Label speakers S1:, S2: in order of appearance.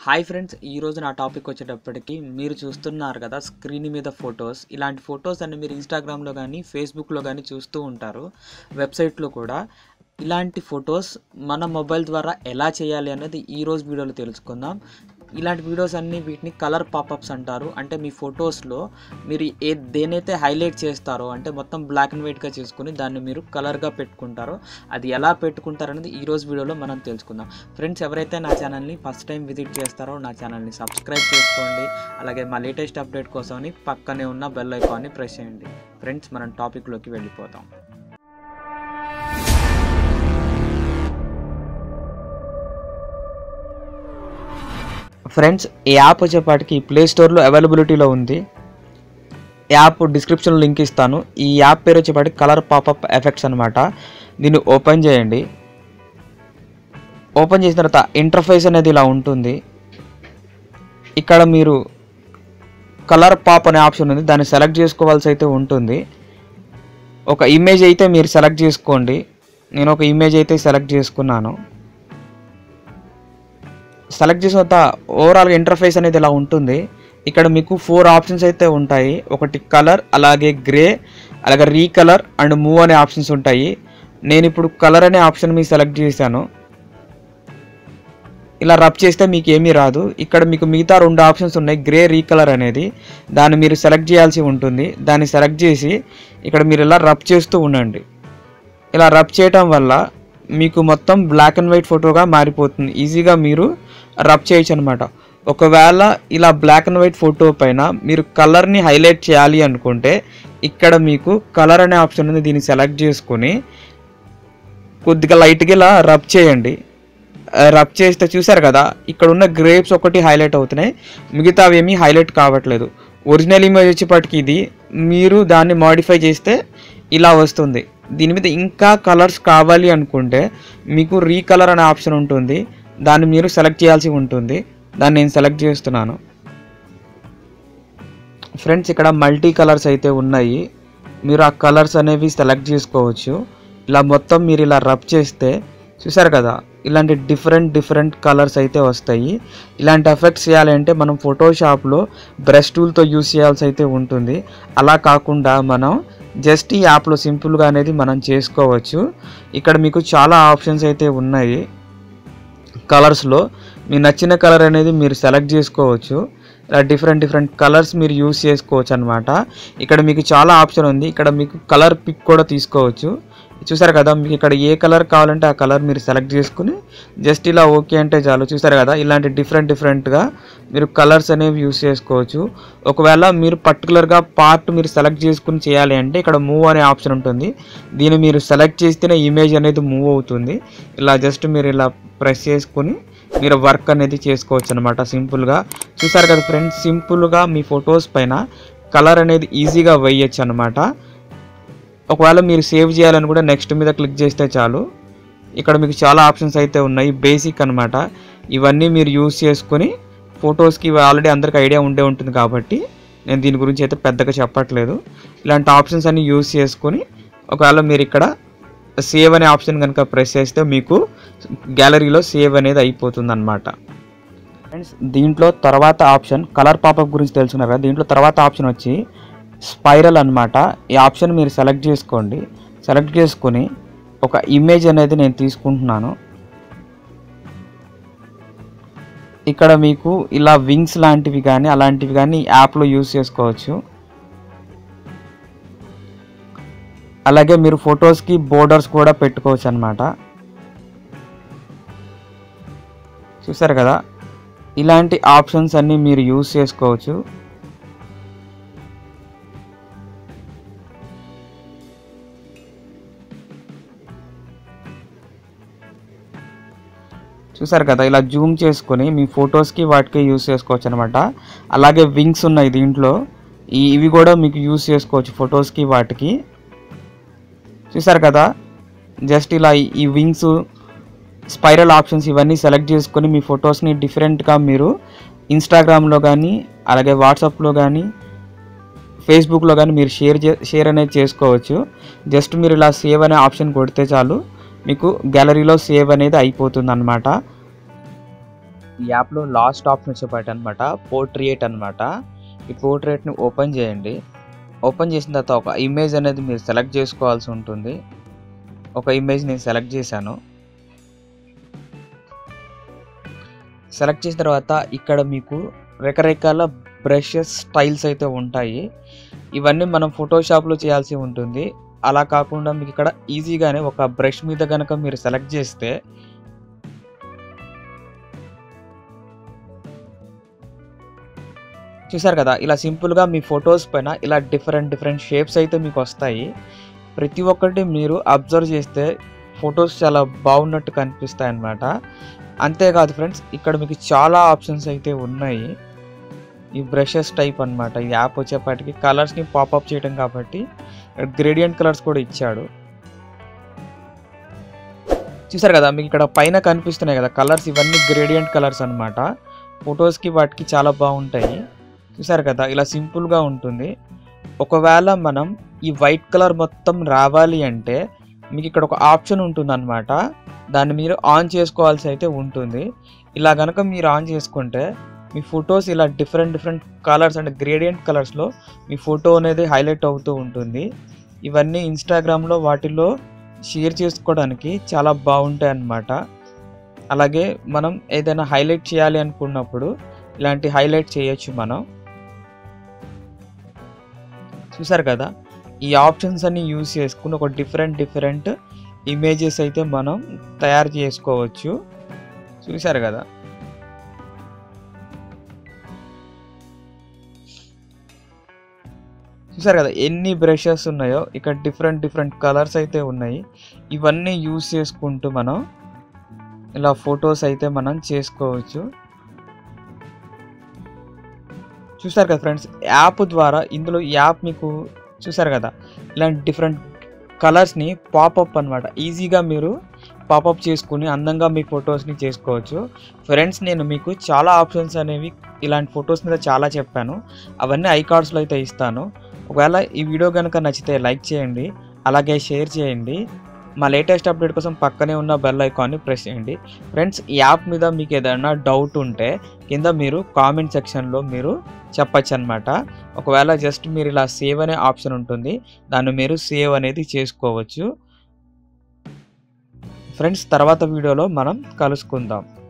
S1: hi friends ఈరోజు నా topic వచ్చేటప్పటికి మీరు చూస్తున్నారు కదా స్క్రీన్ మీద ఫొటోస్ ఇలాంటి ఫొటోస్ అన్ని మీరు ఇన్స్టాగ్రామ్లో కానీ ఫేస్బుక్లో కానీ చూస్తూ ఉంటారు వెబ్సైట్లో కూడా ఇలాంటి ఫొటోస్ మన మొబైల్ ద్వారా ఎలా చేయాలి అనేది ఈరోజు వీడియోలో తెలుసుకుందాం ఇలాంటి వీడియోస్ అన్ని వీటిని కలర్ పాపప్స్ అంటారు అంటే మీ ఫొటోస్లో మీరు ఏ దేనైతే హైలైట్ చేస్తారో అంటే మొత్తం బ్లాక్ అండ్ వైట్గా చేసుకుని దాన్ని మీరు కలర్గా పెట్టుకుంటారో అది ఎలా పెట్టుకుంటారు అనేది ఈరోజు వీడియోలో మనం తెలుసుకుందాం ఫ్రెండ్స్ ఎవరైతే నా ఛానల్ని ఫస్ట్ టైం విజిట్ చేస్తారో నా ఛానల్ని సబ్స్క్రైబ్ చేసుకోండి అలాగే మా లేటెస్ట్ అప్డేట్ కోసమని పక్కనే ఉన్న బెల్ ఐకాన్ని ప్రెస్ చేయండి ఫ్రెండ్స్ మనం టాపిక్లోకి వెళ్ళిపోతాం ఫ్రెండ్స్ ఈ యాప్ వచ్చేపాటికి ప్లే స్టోర్లో అవైలబిలిటీలో ఉంది యాప్ డిస్క్రిప్షన్లో లింక్ ఇస్తాను ఈ యాప్ పేరు వచ్చేపాటికి కలర్ పాపప్ ఎఫెక్ట్స్ అనమాట దీన్ని ఓపెన్ చేయండి ఓపెన్ చేసిన తర్వాత ఇంటర్ఫేస్ అనేది ఇలా ఉంటుంది ఇక్కడ మీరు కలర్ పాప్ అనే ఆప్షన్ ఉంది దాన్ని సెలెక్ట్ చేసుకోవాల్సి అయితే ఉంటుంది ఒక ఇమేజ్ అయితే మీరు సెలెక్ట్ చేసుకోండి నేను ఒక ఇమేజ్ అయితే సెలెక్ట్ చేసుకున్నాను సెలెక్ట్ చేసిన తర్వాత ఓవరాల్గా ఇంటర్ఫేస్ అనేది ఇలా ఉంటుంది ఇక్కడ మీకు ఫోర్ ఆప్షన్స్ అయితే ఉంటాయి ఒకటి కలర్ అలాగే గ్రే అలాగే రీకలర్ అండ్ మూవ్ అనే ఆప్షన్స్ ఉంటాయి నేను ఇప్పుడు కలర్ అనే ఆప్షన్ మీ సెలెక్ట్ చేశాను ఇలా రబ్ చేస్తే మీకు ఏమీ రాదు ఇక్కడ మీకు మిగతా రెండు ఆప్షన్స్ ఉన్నాయి గ్రే రీకలర్ అనేది దాన్ని మీరు సెలెక్ట్ చేయాల్సి ఉంటుంది దాన్ని సెలెక్ట్ చేసి ఇక్కడ మీరు ఇలా రబ్ చేస్తూ ఉండండి ఇలా రబ్ చేయటం వల్ల మీకు మొత్తం బ్లాక్ అండ్ వైట్ ఫోటోగా మారిపోతుంది ఈజీగా మీరు రబ్ చేయొచ్చు అనమాట ఒకవేళ ఇలా బ్లాక్ అండ్ వైట్ ఫోటో పైన మీరు కలర్ని హైలైట్ చేయాలి అనుకుంటే ఇక్కడ మీకు కలర్ అనే ఆప్షన్ ఉంది దీన్ని సెలెక్ట్ చేసుకొని కొద్దిగా లైట్గా ఇలా రబ్ చేయండి రబ్ చేస్తే చూసారు కదా ఇక్కడ ఉన్న గ్రేప్స్ ఒకటి హైలైట్ అవుతున్నాయి మిగతావి ఏమీ హైలైట్ కావట్లేదు ఒరిజినల్ ఇమేజ్ వచ్చేప్పటికి ఇది మీరు దాన్ని మాడిఫై చేస్తే ఇలా వస్తుంది దీని మీద ఇంకా కలర్స్ కావాలి అనుకుంటే మీకు రీకలర్ అనే ఆప్షన్ ఉంటుంది దాన్ని మీరు సెలెక్ట్ చేయాల్సి ఉంటుంది దాన్ని నేను సెలెక్ట్ చేస్తున్నాను ఫ్రెండ్స్ ఇక్కడ మల్టీ కలర్స్ అయితే ఉన్నాయి మీరు ఆ కలర్స్ అనేవి సెలెక్ట్ చేసుకోవచ్చు ఇలా మొత్తం మీరు ఇలా రబ్ చేస్తే చూసారు కదా ఇలాంటి డిఫరెంట్ డిఫరెంట్ కలర్స్ అయితే వస్తాయి ఇలాంటి ఎఫెక్ట్స్ చేయాలంటే మనం ఫోటోషాప్లో బ్రష్ టూల్తో యూస్ చేయాల్సి అయితే ఉంటుంది అలా కాకుండా మనం జస్ట్ ఈ యాప్లో సింపుల్గా అనేది మనం చేసుకోవచ్చు ఇక్కడ మీకు చాలా ఆప్షన్స్ అయితే ఉన్నాయి కలర్స్లో మీ నచ్చిన కలర్ అనేది మీరు సెలెక్ట్ చేసుకోవచ్చు ఇలా డిఫరెంట్ డిఫరెంట్ కలర్స్ మీరు యూస్ చేసుకోవచ్చు అనమాట ఇక్కడ మీకు చాలా ఆప్షన్ ఉంది ఇక్కడ మీకు కలర్ పిక్ కూడా తీసుకోవచ్చు చూసారు కదా మీకు ఇక్కడ ఏ కలర్ కావాలంటే ఆ కలర్ మీరు సెలెక్ట్ చేసుకుని జస్ట్ ఇలా ఓకే అంటే చాలు చూసారు కదా ఇలాంటి డిఫరెంట్ డిఫరెంట్గా మీరు కలర్స్ అనేవి యూస్ చేసుకోవచ్చు ఒకవేళ మీరు పర్టికులర్గా పార్ట్ మీరు సెలెక్ట్ చేసుకుని చేయాలి అంటే ఇక్కడ మూవ్ అనే ఆప్షన్ ఉంటుంది దీన్ని మీరు సెలెక్ట్ చేస్తేనే ఇమేజ్ అనేది మూవ్ అవుతుంది ఇలా జస్ట్ మీరు ఇలా ప్రెస్ చేసుకుని మీరు వర్క్ అనేది చేసుకోవచ్చు అనమాట సింపుల్గా చూసారు కదా ఫ్రెండ్స్ సింపుల్గా మీ ఫొటోస్ పైన కలర్ అనేది ఈజీగా వేయచ్చు అనమాట ఒకవేళ మీరు సేవ్ చేయాలని కూడా నెక్స్ట్ మీద క్లిక్ చేస్తే చాలు ఇక్కడ మీకు చాలా ఆప్షన్స్ అయితే ఉన్నాయి బేసిక్ అనమాట ఇవన్నీ మీరు యూస్ చేసుకొని ఫొటోస్కి ఆల్రెడీ అందరికి ఐడియా ఉండే ఉంటుంది కాబట్టి నేను దీని గురించి అయితే పెద్దగా చెప్పట్లేదు ఇలాంటి ఆప్షన్స్ అన్ని యూస్ చేసుకొని ఒకవేళ మీరు ఇక్కడ సేవ్ అనే ఆప్షన్ కనుక ప్రెస్ చేస్తే మీకు గ్యాలరీలో సేవ్ అనేది అయిపోతుంది అనమాట ఫ్రెండ్స్ దీంట్లో తర్వాత ఆప్షన్ కలర్ పాపప్ గురించి తెలుసుకున్నారు కదా దీంట్లో తర్వాత ఆప్షన్ వచ్చి స్పైరల్ అనమాట ఈ ఆప్షన్ మీరు సెలెక్ట్ చేసుకోండి సెలెక్ట్ చేసుకొని ఒక ఇమేజ్ అనేది నేను తీసుకుంటున్నాను ఇక్కడ మీకు ఇలా వింగ్స్ లాంటివి కానీ అలాంటివి కానీ యాప్లో యూస్ చేసుకోవచ్చు అలాగే మీరు ఫొటోస్కి బోర్డర్స్ కూడా పెట్టుకోవచ్చు అనమాట చూసారు కదా ఇలాంటి ఆప్షన్స్ అన్నీ మీరు యూస్ చేసుకోవచ్చు చూసారు కదా ఇలా జూమ్ చేసుకొని మీ ఫొటోస్కి వాటికి యూస్ చేసుకోవచ్చు అనమాట అలాగే వింగ్స్ ఉన్నాయి దీంట్లో ఈ ఇవి కూడా మీకు యూస్ చేసుకోవచ్చు ఫొటోస్కి వాటికి చూసారు కదా జస్ట్ ఇలా ఈ వింగ్స్ స్పైరల్ ఆప్షన్స్ ఇవన్నీ సెలెక్ట్ చేసుకొని మీ ఫొటోస్ని డిఫరెంట్గా మీరు ఇన్స్టాగ్రామ్లో కానీ అలాగే వాట్సాప్లో కానీ ఫేస్బుక్లో కానీ మీరు షేర్ చే షేర్ అనేది చేసుకోవచ్చు జస్ట్ మీరు ఇలా సేవ్ అనే ఆప్షన్ కొడితే చాలు మీకు గ్యాలరీలో సేవ్ అనేది అయిపోతుంది అనమాట ఈ యాప్లో లాస్ట్ ఆప్షన్ వచ్చేపాటి అనమాట పోర్ట్రియేట్ అనమాట ఈ పోర్ట్రేట్ని ఓపెన్ చేయండి ఓపెన్ చేసిన తర్వాత ఒక ఇమేజ్ అనేది మీరు సెలెక్ట్ చేసుకోవాల్సి ఉంటుంది ఒక ఇమేజ్ నేను సెలెక్ట్ చేశాను సెలెక్ట్ చేసిన తర్వాత ఇక్కడ మీకు రకరకాల బ్రషెస్ స్టైల్స్ అయితే ఉంటాయి ఇవన్నీ మనం ఫోటోషాప్లో చేయాల్సి ఉంటుంది అలా కాకుండా మీకు ఇక్కడ ఈజీగానే ఒక బ్రష్ మీద కనుక మీరు సెలెక్ట్ చేస్తే చూసారు కదా ఇలా సింపుల్గా మీ ఫొటోస్ పైన ఇలా డిఫరెంట్ డిఫరెంట్ షేప్స్ అయితే మీకు వస్తాయి ప్రతి ఒక్కటి మీరు అబ్జర్వ్ చేస్తే ఫొటోస్ చాలా బాగున్నట్టు కనిపిస్తాయి అన్నమాట అంతేకాదు ఫ్రెండ్స్ ఇక్కడ మీకు చాలా ఆప్షన్స్ అయితే ఉన్నాయి ఈ బ్రషెస్ టైప్ అన్నమాట ఈ యాప్ వచ్చేపాటికి కలర్స్ని పాపప్ చేయడం కాబట్టి గ్రేడియంట్ కలర్స్ కూడా ఇచ్చాడు చూసారు కదా మీకు ఇక్కడ పైన కనిపిస్తున్నాయి కదా కలర్స్ ఇవన్నీ గ్రేడియంట్ కలర్స్ అన్నమాట ఫొటోస్కి వాటికి చాలా బాగుంటాయి చూసారు కదా ఇలా సింపుల్గా ఉంటుంది ఒకవేళ మనం ఈ వైట్ కలర్ మొత్తం రావాలి అంటే మీకు ఇక్కడ ఒక ఆప్షన్ ఉంటుంది అనమాట దాన్ని మీరు ఆన్ చేసుకోవాల్సి అయితే ఉంటుంది ఇలా కనుక మీరు ఆన్ చేసుకుంటే మీ ఫొటోస్ ఇలా డిఫరెంట్ డిఫరెంట్ కలర్స్ అంటే గ్రేడియంట్ కలర్స్లో మీ ఫోటో అనేది హైలైట్ అవుతూ ఉంటుంది ఇవన్నీ ఇన్స్టాగ్రామ్లో వాటిలో షేర్ చేసుకోవడానికి చాలా బాగుంటాయి అన్నమాట అలాగే మనం ఏదైనా హైలైట్ చేయాలి అనుకున్నప్పుడు ఇలాంటి హైలైట్ చేయొచ్చు మనం చూసారు కదా ఈ ఆప్షన్స్ అన్ని యూజ్ చేసుకుని ఒక డిఫరెంట్ డిఫరెంట్ ఇమేజెస్ అయితే మనం తయారు చేసుకోవచ్చు చూసారు కదా చూసారు కదా ఎన్ని బ్రషెస్ ఉన్నాయో ఇక్కడ డిఫరెంట్ డిఫరెంట్ కలర్స్ అయితే ఉన్నాయి ఇవన్నీ యూజ్ చేసుకుంటూ మనం ఇలా ఫొటోస్ అయితే మనం చేసుకోవచ్చు చూసారు కదా ఫ్రెండ్స్ యాప్ ద్వారా ఇందులో ఈ యాప్ మీకు చూసారు కదా ఇలాంటి డిఫరెంట్ కలర్స్ని పాపప్ అనమాట ఈజీగా మీరు పాపప్ చేసుకుని అందంగా మీ ఫొటోస్ని చేసుకోవచ్చు ఫ్రెండ్స్ నేను మీకు చాలా ఆప్షన్స్ అనేవి ఇలాంటి ఫొటోస్ మీద చాలా చెప్పాను అవన్నీ ఐ కార్డ్స్లో అయితే ఇస్తాను ఒకవేళ ఈ వీడియో కనుక నచ్చితే లైక్ చేయండి అలాగే షేర్ చేయండి మా లేటెస్ట్ అప్డేట్ కోసం పక్కనే ఉన్న బెల్ ఐకాన్ని ప్రెస్ చేయండి ఫ్రెండ్స్ ఈ యాప్ మీద మీకు ఏదైనా డౌట్ ఉంటే కింద మీరు కామెంట్ సెక్షన్లో మీరు చెప్పచ్చు అనమాట ఒకవేళ జస్ట్ మీరు ఇలా సేవ్ అనే ఆప్షన్ ఉంటుంది దాన్ని మీరు సేవ్ అనేది చేసుకోవచ్చు ఫ్రెండ్స్ తర్వాత వీడియోలో మనం కలుసుకుందాం